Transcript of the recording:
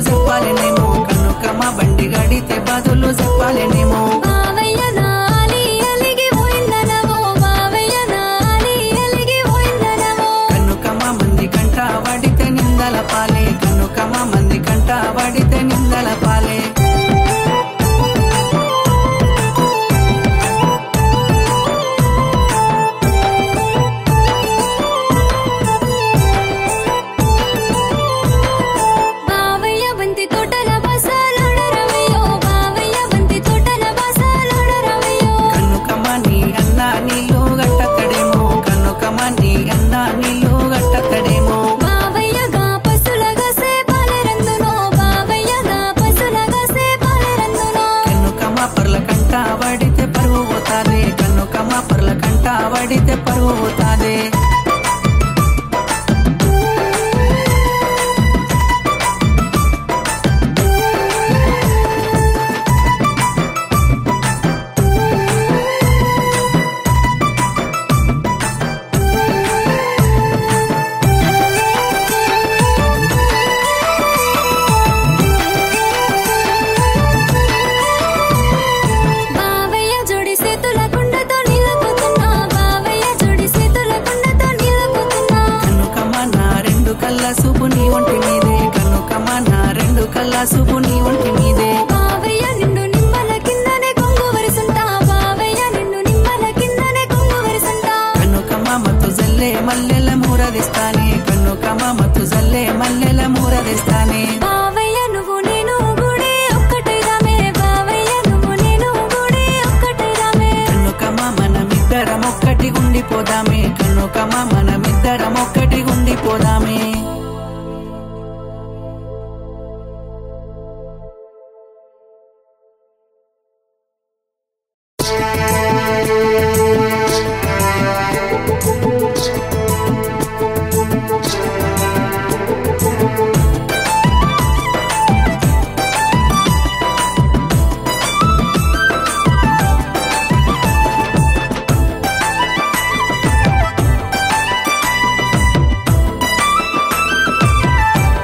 చెప్పాలనేమో కనుకమ్మ బండి గడితే బదులు చెప్పాలనేమో బావయ్య నాలి అలిగి పోయిందనవో బావయ్య నాలి అలిగి పోయిందనవో కనుకమ్మ మంది కంట వడితే నిందల పాలే కనుకమ్మ మంది కంట వడితే నిందల పాలే బావయ్య బంతి తోటల బసాలాడరవయ్యో బావయ్య బంతి తోటల బసాలాడరవయ్యో కనుకమ్మ నీ అన్న నీళ్ళు గట్టతడేమో కనుకమ్మ నీ అన్న నీళ్ళు గట్టతడేమో బావయ్యగా పసులగా సేపాలెరందునో బావయ్యగా పసులగా సేపాలెరందునో కనుకమ్మ పర్ల కంట వడితే పరువు పోతాదే కనుకమ్మ పర్ల కంట వడితే పరువు పోతాదే బావయ్య జోడి చేతుల కుండతో నీలకుతున్నా బావయ్య జోడి చేతుల కుండతో నీలకుతున్నా కనుకమ్మ నా రెండు కళ్ళ సూపు నీ ఒంటి మీదే కనుకమ్మ నా రెండు కళ్ళ సూపు నీ ఒంటి